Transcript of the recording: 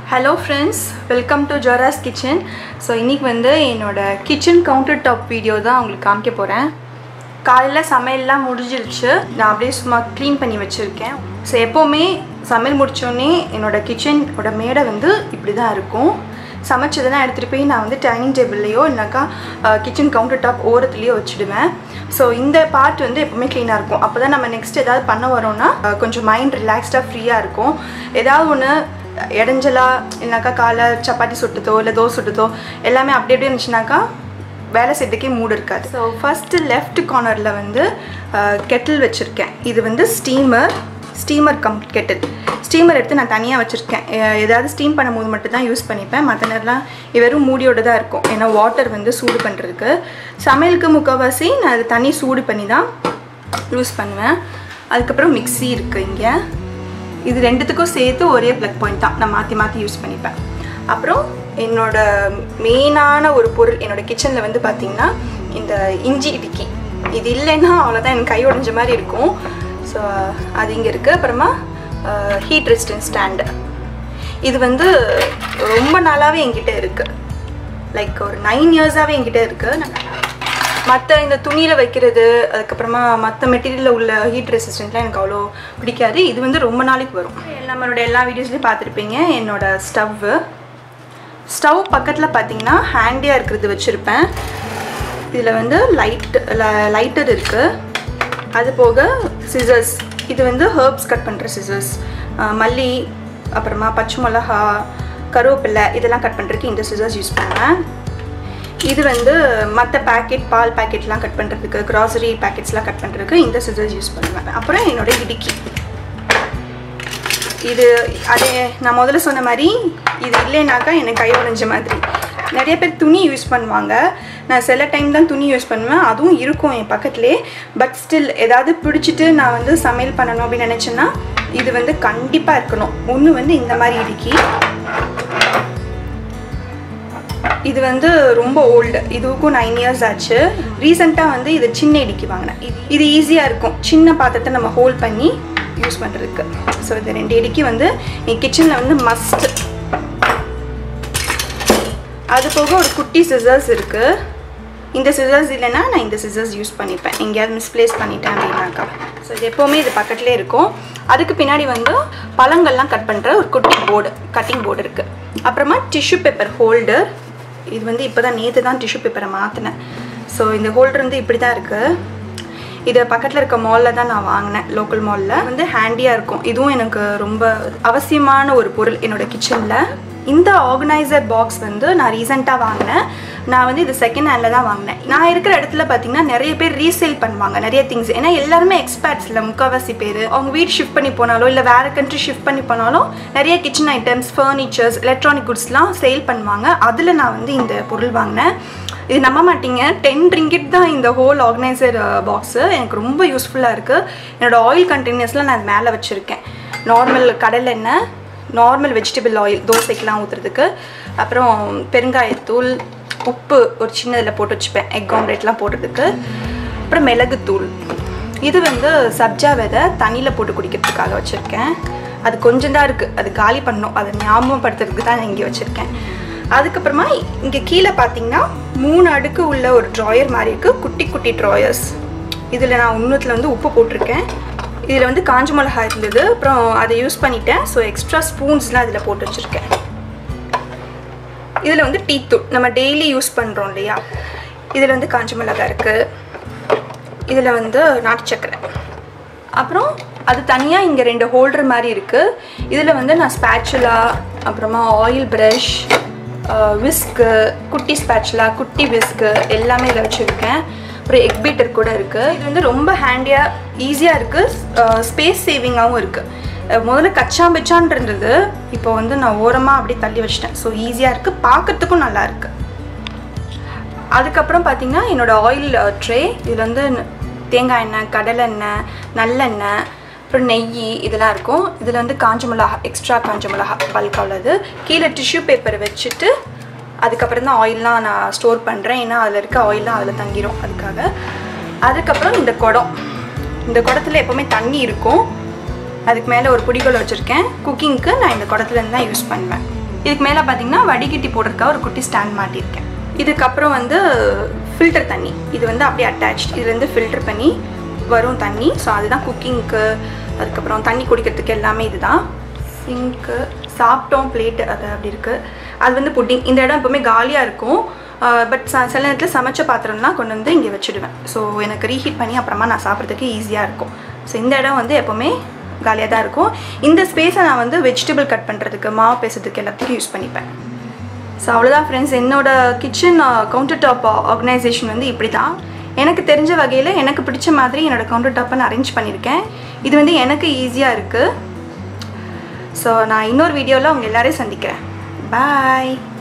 hello friends welcome to ஜோராஸ் kitchen so இன்றைக்கி வந்து என்னோட கிச்சன் கவுண்டர் டாப் வீடியோ தான் உங்களுக்கு காமிக்க போகிறேன் காலையில் சமையல்லாம் முடிஞ்சிருச்சு நான் அப்படியே சும்மா க்ளீன் பண்ணி வச்சுருக்கேன் ஸோ எப்போவுமே சமையல் முடித்தோடனே என்னோட கிச்சனோட மேடை வந்து இப்படி தான் இருக்கும் சமைச்சதெல்லாம் எடுத்துகிட்டு போய் நான் வந்து டைனிங் டேபிள்லையோ இல்லைனாக்கா கிச்சன் கவுண்டர் டாப் ஓரத்துலேயோ வச்சுடுவேன் ஸோ இந்த பார்ட் வந்து எப்போவுமே க்ளீனாக இருக்கும் அப்போ தான் நம்ம நெக்ஸ்ட் ஏதாவது பண்ண வரோம்னா அஹ், கொஞ்சம் மைண்ட் ரிலாக்ஸ்டாக ஃப்ரீயாக இருக்கும் ஏதாவது ஒன்று இடைஞ்சலா இல்லைனாக்கா காலை சப்பாத்தி சுட்டுதோ இல்லை தோசை சுட்டுதோ எல்லாமே அப்படி அப்படியே இருந்துச்சுனாக்கா வேலை செய்யறதுக்கே மூடு இருக்காது ஸோ ஃபஸ்ட்டு லெஃப்ட் கார்னரில் வந்து கெட்டில் வச்சுருக்கேன் இது வந்து steamer steamer cum kettle steamer எடுத்து நான் தனியாக வச்சுருக்கேன் எ- ஏதாவது ஸ்டீம் பண்ணும்போது மட்டும் தான் யூஸ் பண்ணிப்பேன் மற்ற நேரம்லாம் இது வெறும் மூடியோட தான் இருக்கும் ஏன்னா வாட்டர் வந்து சூடு பண்ணுறதுக்கு சமையலுக்கு முக்கால்வாசி நான் அது தண்ணி சூடு பண்ணி தான் யூஸ் பண்ணுவேன் அதுக்கப்புறம் மிக்ஸி இருக்குது இங்கே இது ரெண்டுத்துக்கும் சேர்த்து ஒரே ப்ளக் பாயிண்ட் தான் நான் மாற்றி மாற்றி யூஸ் பண்ணிப்பேன் அப்புறம் என்னோட மெயினான ஒரு பொருள் என்னோட கிச்சனில் வந்து பார்த்திங்கன்னா இந்த இஞ்சி இடுக்கி இது இல்லைன்னா அவ்வளோதான் எனக்கு கை உடைஞ்ச மாதிரி இருக்கும் ஸோ அது இங்கே இருக்குது அப்புறமா ஹீட் ரெசிஸ்டன்ஸ் ஸ்டாண்டு இது வந்து ரொம்ப நாளாகவே என்கிட்ட இருக்குது லைக் ஒரு நைன் இயர்ஸாகவே என்கிட்ட இருக்குது மற்ற இந்த துணியில் வைக்கிறது அதுக்கப்புறமா மற்ற மெட்டீரியலில் உள்ள ஹீட் ரெசிஸ்டன்ட்லாம் எனக்கு அவ்வளோ பிடிக்காது இது வந்து ரொம்ப நாளைக்கு வரும் நம்மளோட எல்லா வீடியோஸ்லையும் பார்த்துருப்பீங்க என்னோட ஸ்டவ்வு ஸ்டவ் பக்கத்தில் பார்த்தீங்கன்னா ஹேண்டியாக இருக்கிறது வச்சுருப்பேன் இதில் வந்து லைட் லைட்டர் இருக்குது அது போக சிசர்ஸ் இது வந்து ஹர்ப்ஸ் கட் பண்ணுற சிசர்ஸ் மல்லி அப்புறமா பச்சை மிளகா கருவேப்பிலை இதெல்லாம் கட் பண்ணுறதுக்கு இந்த சிசர்ஸ் யூஸ் பண்ணுவேன் இது வந்து மற்ற பேக்கெட் பால் பேக்கெட்லாம் கட் பண்ணுறதுக்கு கிராசரி பேக்கெட்ஸ்லாம் கட் பண்ணுறதுக்கு இந்த சிசர்ஸ் யூஸ் பண்ணுவேன் அப்புறம் என்னோட இடுக்கி இது அதே நான் முதல்ல சொன்ன மாதிரி இது இல்லைனாக்கா எனக்கு கை உடைஞ்ச மாதிரி நிறைய பேர் துணி யூஸ் பண்ணுவாங்க நான் சில டைம் தான் துணி யூஸ் பண்ணுவேன் அதுவும் இருக்கும் என் பக்கத்துலேயே பட் ஸ்டில் ஏதாவது பிடிச்சிட்டு நான் வந்து சமையல் பண்ணணும் அப்படின்னு நினச்சேன்னா இது வந்து கண்டிப்பாக இருக்கணும் ஒன்று வந்து இந்த மாதிரி இடுக்கி இது வந்து ரொம்ப ஓல்டு இதுவுக்கும் நைன் இயர்ஸ் ஆச்சு ரீசெண்டாக வந்து இது சின்ன இடுக்கி வாங்கினேன் இது இது ஈஸியாக இருக்கும் சின்ன பாத்திரத்தை நம்ம ஹோல்ட் பண்ணி யூஸ் பண்ணுறதுக்கு ஸோ இந்த ரெண்டு இடுக்கி வந்து என் கிச்சனில் வந்து மஸ்ட் அது போக ஒரு குட்டி சிசர்ஸ் இருக்குது இந்த சிசர்ஸ் இல்லைன்னா நான் இந்த சிசர்ஸ் யூஸ் பண்ணிப்பேன் எங்கேயாவது மிஸ்பிளேஸ் பண்ணிட்டேன் அப்படின்னாக்கா ஸோ இது எப்போவுமே இது பக்கத்துலேயே இருக்கும் அதுக்கு பின்னாடி வந்து பழங்கள்லாம் கட் பண்ணுற ஒரு குட்டி போர்டு கட்டிங் போர்டு இருக்குது அப்புறமா டிஷ்யூ பேப்பர் ஹோல்டர் இது வந்து இப்போ தான் நேற்று தான் டிஷ்யூ பேப்பரை மாற்றினேன் ஸோ இந்த ஹோல்டர் வந்து இப்படி தான் இருக்குது இது பக்கத்தில் இருக்க மாலில் தான் நான் வாங்கினேன் லோக்கல் மாலில் வந்து ஹேண்டியாக இருக்கும் இதுவும் எனக்கு ரொம்ப அவசியமான ஒரு பொருள் என்னோட கிச்சனில் இந்த ஆர்கனைசர் பாக்ஸ் வந்து நான் ரீசெண்டாக வாங்கினேன் நான் வந்து இது செகண்ட் ஹேண்டில் தான் வாங்கினேன் நான் இருக்கிற இடத்துல பார்த்தீங்கன்னா நிறைய பேர் ரீசேல் பண்ணுவாங்க நிறைய திங்ஸ் ஏன்னா எல்லாருமே எக்ஸ்பர்ட்ஸில் முக்கால்வாசி பேர் அவங்க வீடு ஷிஃப்ட் பண்ணி போனாலோ இல்லை வேறு கண்ட்ரி ஷிஃப்ட் பண்ணி போனாலும் நிறைய கிச்சன் ஐட்டம்ஸ் ஃபர்னிச்சர்ஸ் எலக்ட்ரானிக் குட்ஸ்லாம் சேல் பண்ணுவாங்க அதில் நான் வந்து இந்த பொருள் வாங்கினேன் இது நம்ப மாட்டீங்க டென் ரிங்கிட் தான் இந்த ஹோல் ஆர்கனைசர் பாக்ஸு எனக்கு ரொம்ப யூஸ்ஃபுல்லாக இருக்குது என்னோடய ஆயில் கண்டெய்னர்ஸ்லாம் நான் மேலே வச்சுருக்கேன் நார்மல் கடல் எண்ணெய் நார்மல் வெஜிடபிள் ஆயில் தோசைக்கெலாம் ஊற்றுறதுக்கு அப்புறம் பெருங்காயத்தூள் உப்பு ஒரு சின்னதில் போட்டு வச்சுப்பேன் எக் ஆம்லேட்லாம் போடுறதுக்கு அப்புறம் மிளகுத்தூள் இது வந்து சப்ஜா விதை தண்ணியில் போட்டு குடிக்கிறதுக்காக வச்சுருக்கேன் அது கொஞ்சம் தான் இருக்குது அது காலி பண்ணணும் அதை ஞாபகப்படுத்துறதுக்கு தான் நான் இங்கே வச்சுருக்கேன் அதுக்கப்புறமா இங்கே கீழே பார்த்தீங்கன்னா மூணு அடுக்கு உள்ள ஒரு ட்ராயர் மாதிரி இருக்குது குட்டி குட்டி ட்ராயர்ஸ் இதில் நான் இன்னொத்துல வந்து உப்பு போட்டிருக்கேன் இதில் வந்து காஞ்ச மிளகா இருந்தது அப்புறம் அதை யூஸ் பண்ணிட்டேன் ஸோ எக்ஸ்ட்ரா ஸ்பூன்ஸ்லாம் இதில் போட்டு வச்சுருக்கேன் இதில் வந்து டீ தூள் நம்ம டெய்லி யூஸ் பண்ணுறோம் இல்லையா இதில் வந்து காஞ்ச மிளகா இருக்குது இதில் வந்து நாட்டு சக்கரை அப்புறம் அது தனியாக இங்கே ரெண்டு ஹோல்டர் மாதிரி இருக்குது இதில் வந்து நான் ஸ்பேச்சுலா அப்புறமா ஆயில் ப்ரஷ் விஸ்க்கு குட்டி ஸ்பேச்சுலா குட்டி விஸ்க்கு எல்லாமே இதில் வச்சுருக்கேன் அப்புறம் எக் பீட்டர் கூட இருக்குது இது வந்து ரொம்ப ஹேண்டியாக ஈஸியாக இருக்குது ஸ்பேஸ் சேவிங்காகவும் இருக்குது முதல்ல கச்சா பிச்சான் இருந்தது இப்போ வந்து நான் ஓரமாக அப்படியே தள்ளி வச்சிட்டேன் ஸோ ஈஸியாக இருக்குது பார்க்கறதுக்கும் நல்லா இருக்குது அதுக்கப்புறம் பார்த்தீங்கன்னா என்னோடய ஆயில் ட்ரே இதில் வந்து தேங்காய் எண்ணெய் கடலை எண்ணெய் நல்லெண்ணெய் அப்புறம் நெய் இதெல்லாம் இருக்கும் இதில் வந்து காஞ்ச மிளகா எக்ஸ்ட்ரா காஞ்ச மிளகா பல்காக உள்ளது கீழே டிஷ்யூ பேப்பர் வச்சுட்டு அதுக்கப்புறம் தான் ஆயிலெலாம் நான் ஸ்டோர் பண்ணுறேன் ஏன்னா அதில் இருக்க ஆயிலெலாம் அதில் தங்கிரும் அதுக்காக அதுக்கப்புறம் இந்த குடம் இந்த குடத்துல எப்போவுமே தண்ணி இருக்கும் அதுக்கு மேலே ஒரு புடிக்கோல் வச்சுருக்கேன் குக்கிங்க்கு நான் இந்த குடத்துலேருந்து தான் யூஸ் பண்ணுவேன் இதுக்கு மேலே பார்த்தீங்கன்னா வடிகட்டி போடுறதுக்காக ஒரு குட்டி ஸ்டாண்ட் மாட்டியிருக்கேன் இதுக்கப்புறம் வந்து ஃபில்டர் தண்ணி இது வந்து அப்படியே அட்டாச் இதுலேருந்து ஃபில்டர் பண்ணி வரும் தண்ணி ஸோ அதுதான் குக்கிங்க்கு அதுக்கப்புறம் தண்ணி குடிக்கிறதுக்கு எல்லாமே இதுதான் சிங்க்கு சாப்பிட்டோம் பிளேட்டு அது அப்படி இருக்குது அது வந்து புட்டிங் இந்த இடம் எப்போவுமே காலியாக இருக்கும் பட் ச சில நேரத்தில் சமைச்ச பாத்திரம்லாம் கொண்டு வந்து இங்கே வச்சுடுவேன் ஸோ எனக்கு ரீஹீட் பண்ணி அப்புறமா நான் சாப்பிட்றதுக்கு ஈஸியாக இருக்கும் ஸோ இந்த இடம் வந்து எப்போவுமே காலியாக தான் இருக்கும் இந்த ஸ்பேஸை நான் வந்து வெஜிடபிள் கட் பண்ணுறதுக்கு மாவு பேசுறதுக்கு எல்லாத்துக்கும் யூஸ் பண்ணிப்பேன் ஸோ அவ்வளோதான் ஃப்ரெண்ட்ஸ் என்னோட கிச்சன் கவுண்டர் டாப் ஆர்கனைசேஷன் வந்து இப்படி தான் எனக்கு தெரிஞ்ச வகையில் எனக்கு பிடிச்ச மாதிரி என்னோடய கவுண்டர் டாப்பை நான் அரேஞ்ச் பண்ணியிருக்கேன் இது வந்து எனக்கு ஈஸியாக இருக்குது ஸோ நான் இன்னொரு வீடியோவில் உங்கள் எல்லாரையும் சந்திக்கிறேன் பாய்